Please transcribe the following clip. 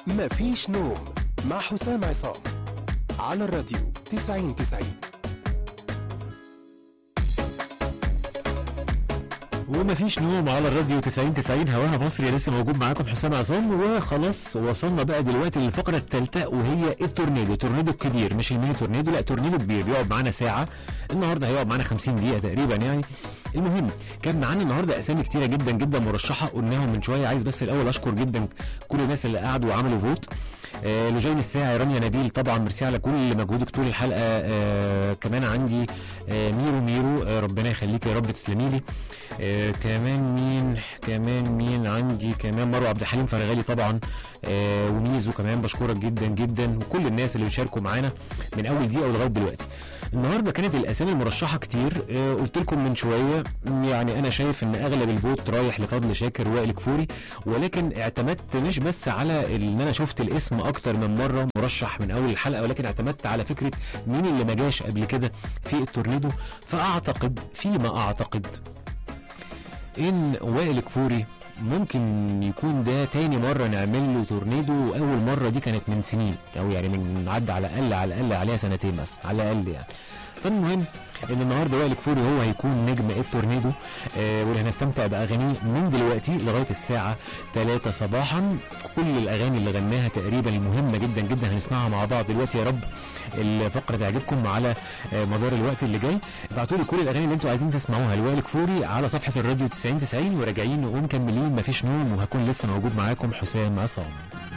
مفيش نوم مع حسام عصام على الراديو 90 90 ومفيش نوم على الراديو 90 90 هواها مصري لسه موجود معاكم حسام عصام وخلاص وصلنا بقى دلوقتي للفقره الثالثه وهي التورنيدو التورنيدو الكبير مش الميني تورنيدو لا تورنيدو كبير بيقعد معانا ساعه النهارده هيقعد معانا 50 دقيقه تقريبا يعني المهم كان معانا النهارده اسامي كتيره جدا جدا مرشحه قلناهم من شويه عايز بس الاول اشكر جدا كل الناس اللي قعدوا وعملوا فوت آه لجين الساعي رانيا نبيل طبعا ميرسي على كل مجهودك طول الحلقه آه كمان عندي آه ميرو ميرو آه ربنا يخليك يا رب تسلمي لي آه كمان مين كمان مين عندي كمان مروه عبد الحليم فرغالي طبعا آه وميزو كمان بشكرك جدا جدا وكل الناس اللي بيشاركوا معانا من اول دقيقه ولغايه دلوقتي النهارده كانت الاسامي المرشحه كتير آه قلت لكم من شويه يعني انا شايف ان اغلب الفوت رايح لفضل شاكر وائل كفوري ولكن اعتمدت مش بس على ان انا شفت الاسم اكتر من مره مرشح من اول الحلقه ولكن اعتمدت على فكره مين اللي ما جاش قبل كده في التورنيدو فاعتقد فيما اعتقد ان وائل كفوري ممكن يكون ده تاني مرة نعمل له تورنيدو وأول مرة دي كانت من سنين أو يعني من عدى على الأقل على الأقل عليها سنتين مثلا على الأقل يعني فالمهم ان النهارده وائل كفوري هو هيكون نجم التورنيدو آه واللي هنستمتع باغانيه من دلوقتي لغايه الساعه 3 صباحا كل الاغاني اللي غناها تقريبا المهمه جدا جدا هنسمعها مع بعض دلوقتي يا رب الفقره تعجبكم على آه مدار الوقت اللي جاي ابعتوا لي كل الاغاني اللي انتوا عايزين تسمعوها لوائل كفوري على صفحه الراديو 90 90 وراجعين ومكملين مفيش نوم وهكون لسه موجود معاكم حسام عصام